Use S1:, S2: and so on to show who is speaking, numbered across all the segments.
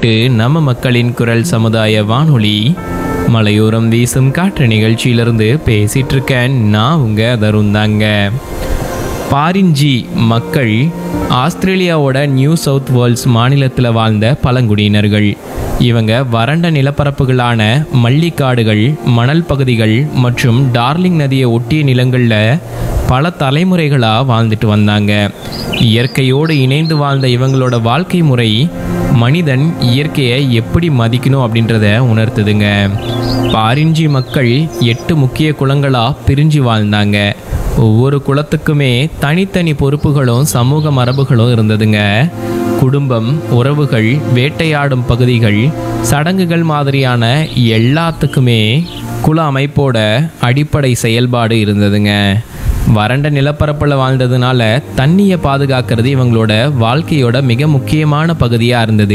S1: எட்டு நம்ம மக்களின் குரல் சமுதாய வானொலி மலையோரம் வீசும் காற்று நிகழ்ச்சியிலிருந்து பேசிட்டு இருக்கேன் நான் உங்க தருண் தாங்க பாரிஞ்சி மக்கள் ஆஸ்திரேலியாவோட நியூ சவுத் வேல்ஸ் மாநிலத்தில் வாழ்ந்த பழங்குடியினர்கள் இவங்க வறண்ட நிலப்பரப்புகளான மல்லிக்காடுகள் மணல் பகுதிகள் மற்றும் டார்லிங் நதியை ஒட்டிய நிலங்களில் பல தலைமுறைகளாக வாழ்ந்துட்டு வந்தாங்க இயற்கையோடு இணைந்து வாழ்ந்த இவங்களோட வாழ்க்கை முறை மனிதன் இயற்கையை எப்படி மதிக்கணும் அப்படின்றத உணர்த்துதுங்க பாரிஞ்சி மக்கள் எட்டு முக்கிய குலங்களாக பிரிஞ்சு வாழ்ந்தாங்க ஒவ்வொரு குலத்துக்குமே தனித்தனி பொறுப்புகளும் சமூக மரபுகளும் இருந்ததுங்க குடும்பம் உறவுகள் வேட்டையாடும் பகுதிகள் சடங்குகள் மாதிரியான எல்லாத்துக்குமே குல அமைப்போட அடிப்படை செயல்பாடு இருந்ததுங்க வறண்ட நிலப்பரப்பில் வாழ்ந்ததுனால தண்ணியை பாதுகாக்கிறது இவங்களோட வாழ்க்கையோட மிக முக்கியமான பகுதியாக இருந்தது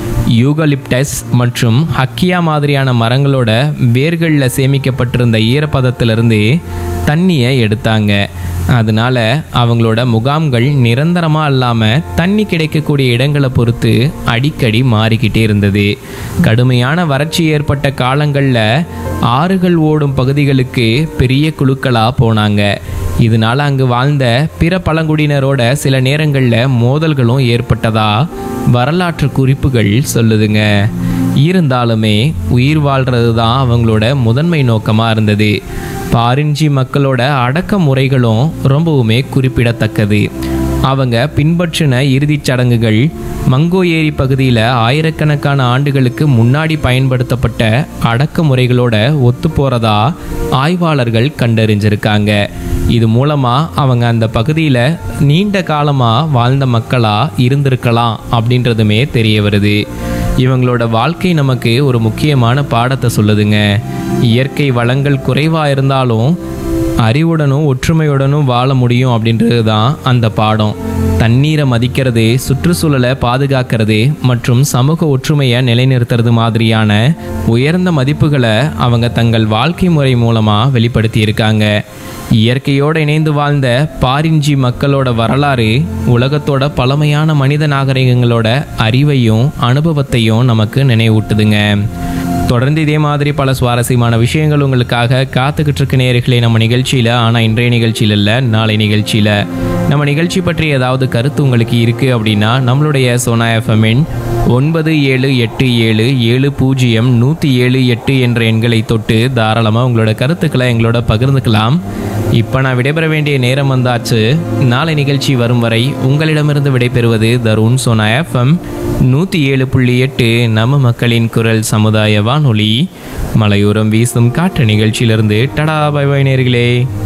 S1: யூகலிப்டஸ் மற்றும் ஹக்கியா மாதிரியான மரங்களோட வேர்களில் சேமிக்கப்பட்டிருந்த ஈரப்பதத்திலிருந்து தண்ணியை எடுத்தாங்க அதனால அவங்களோட முகாம்கள் நிரந்தரமாக இல்லாமல் தண்ணி கிடைக்கக்கூடிய இடங்களை பொறுத்து அடிக்கடி மாறிக்கிட்டே இருந்தது கடுமையான வறட்சி ஏற்பட்ட காலங்களில் ஆறுகள் ஓடும் பகுதிகளுக்கு பெரிய குழுக்களாக போனாங்க இதனால அங்கு வாழ்ந்த பிற பழங்குடியினரோட சில நேரங்களில் மோதல்களும் ஏற்பட்டதா வரலாற்று குறிப்புகள் சொல்லுதுங்க இருந்தாலுமே உயிர் வாழ்றது தான் அவங்களோட முதன்மை நோக்கமாக இருந்தது பாரிஞ்சி மக்களோட அடக்க முறைகளும் ரொம்பவுமே குறிப்பிடத்தக்கது அவங்க பின்பற்றின இறுதிச் சடங்குகள் மங்கோ ஏரி பகுதியில் ஆயிரக்கணக்கான ஆண்டுகளுக்கு முன்னாடி பயன்படுத்தப்பட்ட அடக்க முறைகளோட ஒத்து போகிறதா ஆய்வாளர்கள் கண்டறிஞ்சிருக்காங்க இது மூலமாக அவங்க அந்த பகுதியில் நீண்ட காலமாக வாழ்ந்த மக்களாக இருந்திருக்கலாம் அப்படின்றதுமே தெரிய வருது இவங்களோட வாழ்க்கை நமக்கு ஒரு முக்கியமான பாடத்தை சொல்லுதுங்க இயற்கை வளங்கள் குறைவாக இருந்தாலும் அறிவுடனும் ஒற்றுமையுடனும் வாழ முடியும் அப்படின்றது தான் அந்த பாடம் தண்ணீரை மதிக்கிறது சுற்றுச்சூழலை பாதுகாக்கிறது மற்றும் சமூக ஒற்றுமையை நிலைநிறுத்துறது மாதிரியான உயர்ந்த மதிப்புகளை அவங்க தங்கள் வாழ்க்கை முறை மூலமாக வெளிப்படுத்தியிருக்காங்க இயற்கையோடு இணைந்து வாழ்ந்த பாரிஞ்சி மக்களோட வரலாறு உலகத்தோட பழமையான மனித நாகரிகங்களோட அறிவையும் அனுபவத்தையும் நமக்கு நினைவூட்டுதுங்க தொடர்ந்து இதே மாதிரி பல சுவாரஸ்யமான விஷயங்கள் உங்களுக்காக காத்துக்கிட்டு இருக்க நேயர்களே நம்ம நிகழ்ச்சியில் ஆனால் இன்றைய நிகழ்ச்சியில் இல்லை நாளை நிகழ்ச்சியில் நம்ம நிகழ்ச்சி பற்றி ஏதாவது கருத்து உங்களுக்கு இருக்குது அப்படின்னா நம்மளுடைய சோனா எஃப்எம்மின் ஒன்பது ஏழு எட்டு ஏழு ஏழு பூஜ்ஜியம் நூற்றி ஏழு எட்டு என்ற எண்களை தொட்டு தாராளமாக உங்களோட கருத்துக்களை எங்களோட பகிர்ந்துக்கலாம் இப்போ நான் விடைபெற வேண்டிய நேரம் வந்தாச்சு நாளை நிகழ்ச்சி வரும் வரை உங்களிடமிருந்து விடைபெறுவது தருண் சோனா எஃப்எம் நூற்றி ஏழு புள்ளி எட்டு நம்ம மக்களின் குரல் சமுதாய வானொலி மலையோரம் வீசும் காற்று நிகழ்ச்சியிலிருந்து டடா பை பை நேர்களே